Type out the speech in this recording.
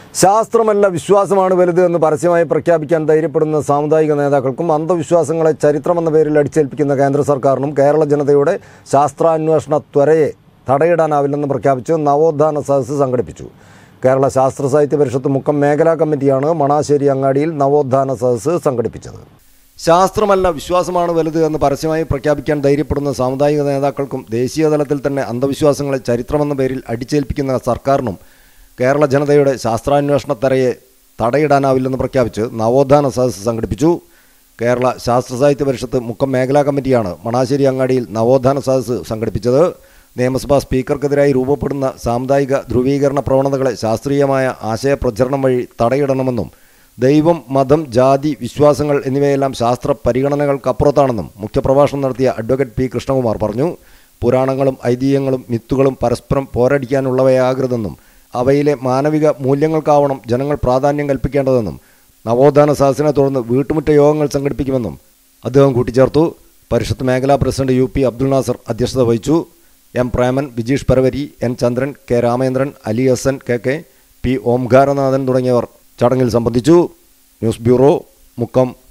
ശാസ്ത്രമല്ല വിശ്വാസമാണ് വലുത് എന്ന് പരസ്യമായി പ്രഖ്യാപിക്കാൻ ധൈര്യപ്പെടുന്ന സാമുദായിക നേതാക്കൾക്കും അന്ധവിശ്വാസങ്ങളെ ചരിത്രമെന്ന പേരിൽ അടിച്ചേൽപ്പിക്കുന്ന കേന്ദ്ര സർക്കാരിനും കേരള ജനതയുടെ ശാസ്ത്രാന്വേഷണ ത്വരയെ തടയിടാനാവില്ലെന്ന് പ്രഖ്യാപിച്ച് നവോത്ഥാന സദസ്സ് സംഘടിപ്പിച്ചു കേരള ശാസ്ത്ര സാഹിത്യ പരിഷത്ത് മുക്കം മേഖലാ കമ്മിറ്റിയാണ് മണാശ്ശേരി അങ്ങാടിയിൽ നവോത്ഥാന സദസ്സ് സംഘടിപ്പിച്ചത് ശാസ്ത്രമല്ല വിശ്വാസമാണ് വലുത് എന്ന് പരസ്യമായി പ്രഖ്യാപിക്കാൻ ധൈര്യപ്പെടുന്ന സാമുദായിക നേതാക്കൾക്കും ദേശീയ തലത്തിൽ തന്നെ അന്ധവിശ്വാസങ്ങളെ ചരിത്രമെന്ന പേരിൽ അടിച്ചേൽപ്പിക്കുന്ന സർക്കാരിനും കേരള ജനതയുടെ ശാസ്ത്രാന്വേഷണ തരയെ തടയിടാനാവില്ലെന്ന് പ്രഖ്യാപിച്ച് നവോത്ഥാന സദസ്സ് സംഘടിപ്പിച്ചു കേരള ശാസ്ത്ര സാഹിത്യ പരിഷത്ത് മുക്കം മേഖലാ കമ്മിറ്റിയാണ് മണാശ്ശേരി അങ്ങാടിയിൽ നവോത്ഥാന സദസ്സ് സംഘടിപ്പിച്ചത് നിയമസഭാ സ്പീക്കർക്കെതിരായി രൂപപ്പെടുന്ന സാമുദായിക ധ്രുവീകരണ പ്രവണതകളെ ശാസ്ത്രീയമായ ആശയപ്രചരണം വഴി തടയിടണമെന്നും ദൈവം മതം ജാതി വിശ്വാസങ്ങൾ എന്നിവയെല്ലാം ശാസ്ത്ര പരിഗണനകൾക്കപ്പുറത്താണെന്നും മുഖ്യപ്രഭാഷണം നടത്തിയ അഡ്വക്കേറ്റ് പി കൃഷ്ണകുമാർ പറഞ്ഞു പുരാണങ്ങളും ഐതിഹ്യങ്ങളും മിത്തുകളും പരസ്പരം പോരടിക്കാനുള്ളവയാകരുതെന്നും അവയിലെ മാനവിക മൂല്യങ്ങൾക്കാവണം ജനങ്ങൾ പ്രാധാന്യം കൽപ്പിക്കേണ്ടതെന്നും നവോത്ഥാന സദസ്സിനെ തുടർന്ന് വീട്ടുമുറ്റ യോഗങ്ങൾ സംഘടിപ്പിക്കുമെന്നും അദ്ദേഹം കൂട്ടിച്ചേർത്തു പരിഷത്ത് മേഖലാ president U P Abdul Nasar അധ്യക്ഷത വഹിച്ചു M Preman Bijeesh Paravari N Chandran K Ramendran Ali Hasan K K P Omkaranathan തുടങ്ങിയവർ ചടങ്ങിൽ സംബന്ധിച്ചു ന്യൂസ് ബ്യൂറോ മുക്കം